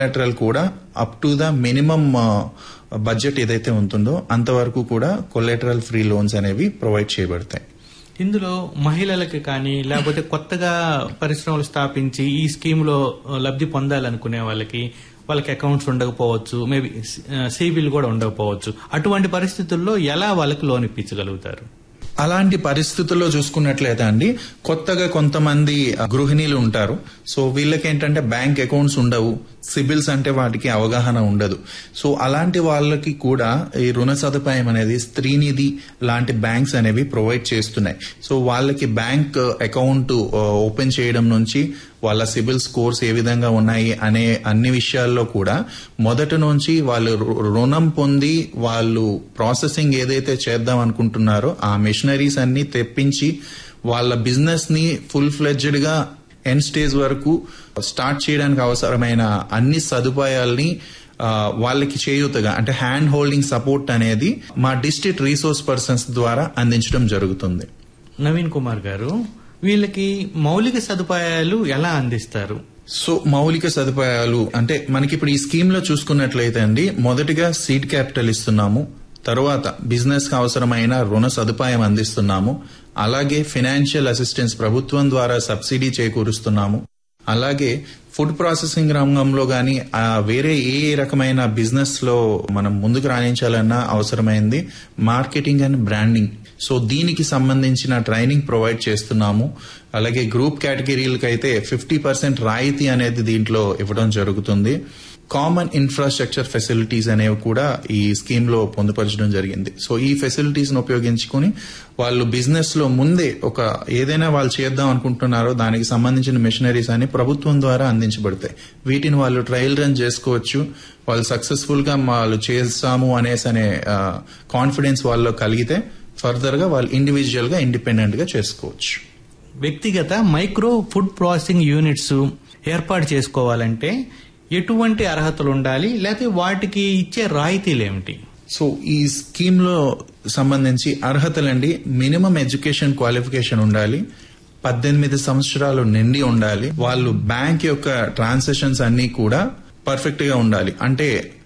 collateral కూడా up to the minimum budget ఏదైతే ఉంటుందో అంతవరకు కూడా కొలాటరల్ ఫ్రీ లోన్స్ అనేవి ప్రొవైడ్ చేయబడతాయి ఇందులో మహిళలకి కానీ లేకపోతే కొత్తగా పరిశ్రమలు స్థాపించి ఈ స్కీమ్ లో లబ్ధి పొందాలనుకునే వాళ్ళకి వాళ్ళకి అకౌంట్స్ ఉండకపోవచ్చు మేబీ సిబిల్ కూడా ఉండకపోవచ్చు అటువంటి పరిస్థితుల్లో ఎలా వాళ్ళకి లోన్ ఇప్పించగలుగుతారు అలాంటి పరిస్థితుల్లో చూసుకున్నట్లయితే అండి కొత్తగా కొంతమంది గృహిణీలు ఉంటారు సో వీళ్ళకి ఏంటంటే బ్యాంక్ అకౌంట్స్ ఉండవు సిబిల్స్ అంటే వాటికి అవగాహన ఉండదు సో అలాంటి వాళ్ళకి కూడా ఈ రుణ సదుపాయం అనేది స్త్రీనిధి లాంటి బ్యాంక్స్ అనేవి ప్రొవైడ్ చేస్తున్నాయి సో వాళ్ళకి బ్యాంక్ అకౌంట్ ఓపెన్ చేయడం నుంచి వాళ్ళ సిబిల్ స్కోర్స్ ఏ విధంగా ఉన్నాయి అనే అన్ని విషయాల్లో కూడా మొదటి నుంచి వాళ్ళు రుణం పొంది వాళ్ళు ప్రాసెసింగ్ ఏదైతే చేద్దాం అనుకుంటున్నారో ఆ మిషనరీస్ అన్ని తెప్పించి వాళ్ళ బిజినెస్ ని ఫుల్ ఫ్లెడ్జ్డ్ గా ఎండ్ స్టేజ్ వరకు స్టార్ట్ చేయడానికి అవసరమైన అన్ని సదుపాయాల్ని వాళ్ళకి చేయూతగా అంటే హ్యాండ్ హోల్డింగ్ సపోర్ట్ అనేది మా డిస్ట్రిక్ట్ రీసోర్స్ పర్సన్స్ ద్వారా అందించడం జరుగుతుంది నవీన్ కుమార్ గారు వీళ్ళకి మౌలిక సదుపాయాలు ఎలా అందిస్తారు సో మౌలిక సదుపాయాలు అంటే మనకి ఇప్పుడు ఈ స్కీమ్ లో చూసుకున్నట్లయితే అండి మొదటిగా సీడ్ క్యాపిటల్ ఇస్తున్నాము తరువాత బిజినెస్ కి అవసరమైన రుణ సదుపాయం అందిస్తున్నాము అలాగే ఫినాన్షియల్ అసిస్టెన్స్ ప్రభుత్వం ద్వారా సబ్సిడీ చేకూరుస్తున్నాము అలాగే ఫుడ్ ప్రాసెసింగ్ రంగంలో గాని వేరే ఏ రకమైన బిజినెస్ లో మనం ముందుకు రాణించాలన్నా అవసరమైంది మార్కెటింగ్ అండ్ బ్రాండింగ్ సో దీనికి సంబంధించిన ట్రైనింగ్ ప్రొవైడ్ చేస్తున్నాము అలాగే గ్రూప్ కేటగిరీలకు అయితే ఫిఫ్టీ పర్సెంట్ రాయితీ అనేది దీంట్లో ఇవ్వడం జరుగుతుంది కామన్ ఇన్ఫ్రాస్ట్రక్చర్ ఫెసిలిటీస్ అనేవి కూడా ఈ స్కీమ్ లో పొందుపరచడం జరిగింది సో ఈ ఫెసిలిటీస్ ను ఉపయోగించుకుని వాళ్ళు బిజినెస్ లో ముందే ఒక ఏదైనా వాళ్ళు చేద్దాం అనుకుంటున్నారో దానికి సంబంధించిన మిషనరీస్ అని ప్రభుత్వం ద్వారా అందించబడతాయి వీటిని వాళ్ళు ట్రయల్ రన్ చేసుకోవచ్చు వాళ్ళు సక్సెస్ఫుల్ గా వాళ్ళు చేస్తాము అనేసి అనే కాన్ఫిడెన్స్ వాళ్ళలో కలిగితే ఫర్దర్ గా వాళ్ళు ఇండివిజువల్ గా ఇండిపెండెంట్ గా చేసుకోవచ్చు వ్యక్తిగత మైక్రో ఫుడ్ ప్రాసెసింగ్ యూనిట్స్ ఏర్పాటు చేసుకోవాలంటే ఎటువంటి అర్హతలు ఉండాలి లేకపోతే వాటికి ఇచ్చే రాయితీలు ఏమిటి సో ఈ స్కీమ్ లో సంబంధించి అర్హతలండి మినిమం ఎడ్యుకేషన్ క్వాలిఫికేషన్ ఉండాలి పద్దెనిమిది సంవత్సరాలు నిండి ఉండాలి వాళ్ళు బ్యాంక్ యొక్క ట్రాన్సాక్షన్స్ అన్ని కూడా పర్ఫెక్ట్ గా ఉండాలి అంటే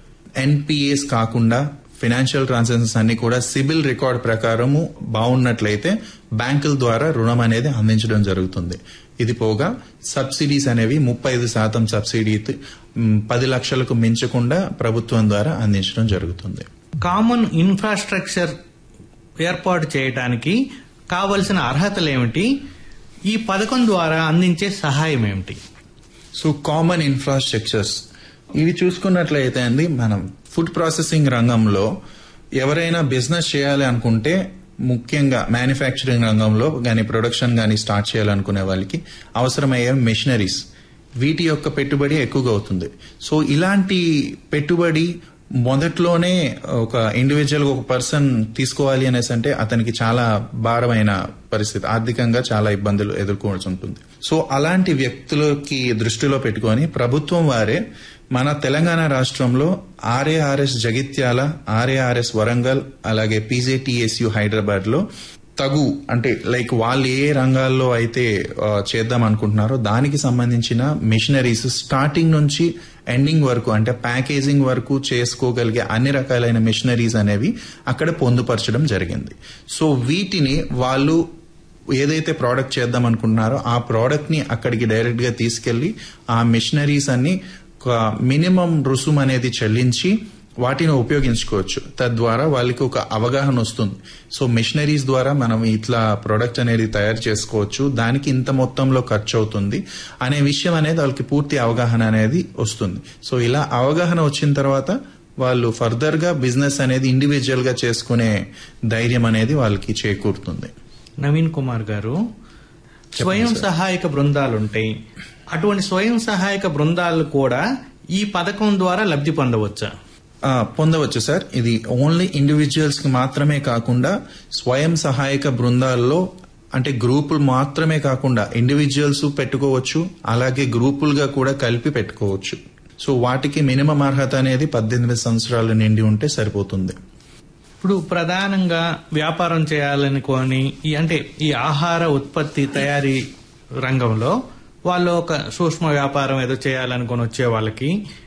ఎన్పిఎస్ కాకుండా ఫినాన్షియల్ ట్రాన్సాక్షన్స్ అన్ని కూడా సిబిల్ రికార్డ్ ప్రకారము బాగున్నట్లయితే బ్యాంకుల ద్వారా రుణం అనేది అందించడం జరుగుతుంది ఇది పోగా సబ్సిడీస్ అనేవి ముప్పై ఐదు శాతం సబ్సిడీ పది లక్షలకు మించకుండా ప్రభుత్వం ద్వారా అందించడం జరుగుతుంది కామన్ ఇన్ఫ్రాస్ట్రక్చర్ ఏర్పాటు చేయడానికి కావలసిన అర్హతలు ఏమిటి ఈ పథకం ద్వారా అందించే సహాయం ఏమిటి సో కామన్ ఇన్ఫ్రాస్ట్రక్చర్స్ ఇవి చూసుకున్నట్లయితే అండి మనం ఫుడ్ ప్రాసెసింగ్ రంగంలో ఎవరైనా బిజినెస్ చేయాలి అనుకుంటే ముఖ్యంగా మ్యానుఫ్యాక్చరింగ్ రంగంలో కానీ ప్రొడక్షన్ కానీ స్టార్ట్ చేయాలనుకునే వాళ్ళకి అవసరమయ్యే మెషినరీస్ వీటి యొక్క పెట్టుబడి ఎక్కువగా అవుతుంది సో ఇలాంటి పెట్టుబడి మొదట్లోనే ఒక ఇండివిజువల్ ఒక పర్సన్ తీసుకోవాలి అనేసి అంటే అతనికి చాలా భారమైన పరిస్థితి ఆర్థికంగా చాలా ఇబ్బందులు ఎదుర్కోవాల్సి ఉంటుంది సో అలాంటి వ్యక్తులకి దృష్టిలో పెట్టుకొని ప్రభుత్వం వారే మన తెలంగాణ రాష్ట్రంలో ఆర్ఏఆర్ఎస్ జగిత్యాల ఆర్ఏఆర్ఎస్ వరంగల్ అలాగే పీజేటీఎస్యు హైదరాబాద్ లో తగు అంటే లైక్ వాళ్ళు ఏ రంగాల్లో అయితే చేద్దాం అనుకుంటున్నారో దానికి సంబంధించిన మిషనరీస్ స్టార్టింగ్ నుంచి ఎండింగ్ వరకు అంటే ప్యాకేజింగ్ వరకు చేసుకోగలిగే అన్ని రకాలైన మిషనరీస్ అనేవి అక్కడ పొందుపరచడం జరిగింది సో వీటిని వాళ్ళు ఏదైతే ప్రోడక్ట్ చేద్దాం అనుకుంటున్నారో ఆ ప్రోడక్ట్ ని అక్కడికి డైరెక్ట్ గా తీసుకెళ్లి ఆ మిషనరీస్ అన్ని మినిమం రుసుము అనేది చెల్లించి వాటిని ఉపయోగించుకోవచ్చు తద్వారా వాళ్ళకి ఒక అవగాహన వస్తుంది సో మిషనరీస్ ద్వారా మనం ఇట్లా ప్రొడక్ట్ అనేది తయారు చేసుకోవచ్చు దానికి ఇంత మొత్తంలో ఖర్చు అవుతుంది అనే విషయం అనేది వాళ్ళకి పూర్తి అవగాహన అనేది వస్తుంది సో ఇలా అవగాహన వచ్చిన తర్వాత వాళ్ళు ఫర్దర్ గా బిజినెస్ అనేది ఇండివిజువల్ గా చేసుకునే ధైర్యం అనేది వాళ్ళకి చేకూరుతుంది నవీన్ కుమార్ గారు స్వయం సహాయక బృందాలు ఉంటాయి అటువంటి స్వయం సహాయక బృందాలు కూడా ఈ పథకం ద్వారా లబ్ధి పొందవచ్చా పొందవచ్చు సార్ ఇది ఓన్లీ ఇండివిజువల్స్ కి మాత్రమే కాకుండా స్వయం సహాయక బృందాల్లో అంటే గ్రూపులు మాత్రమే కాకుండా ఇండివిజువల్స్ పెట్టుకోవచ్చు అలాగే గ్రూపులుగా కూడా కలిపి పెట్టుకోవచ్చు సో వాటికి మినిమం అర్హత అనేది పద్దెనిమిది సంవత్సరాలు నిండి ఉంటే సరిపోతుంది ఇప్పుడు ప్రధానంగా వ్యాపారం చేయాలనుకొని ఈ అంటే ఈ ఆహార ఉత్పత్తి తయారీ రంగంలో వాళ్ళు ఒక సూక్ష్మ వ్యాపారం ఏదో చేయాలనుకొని వచ్చే వాళ్ళకి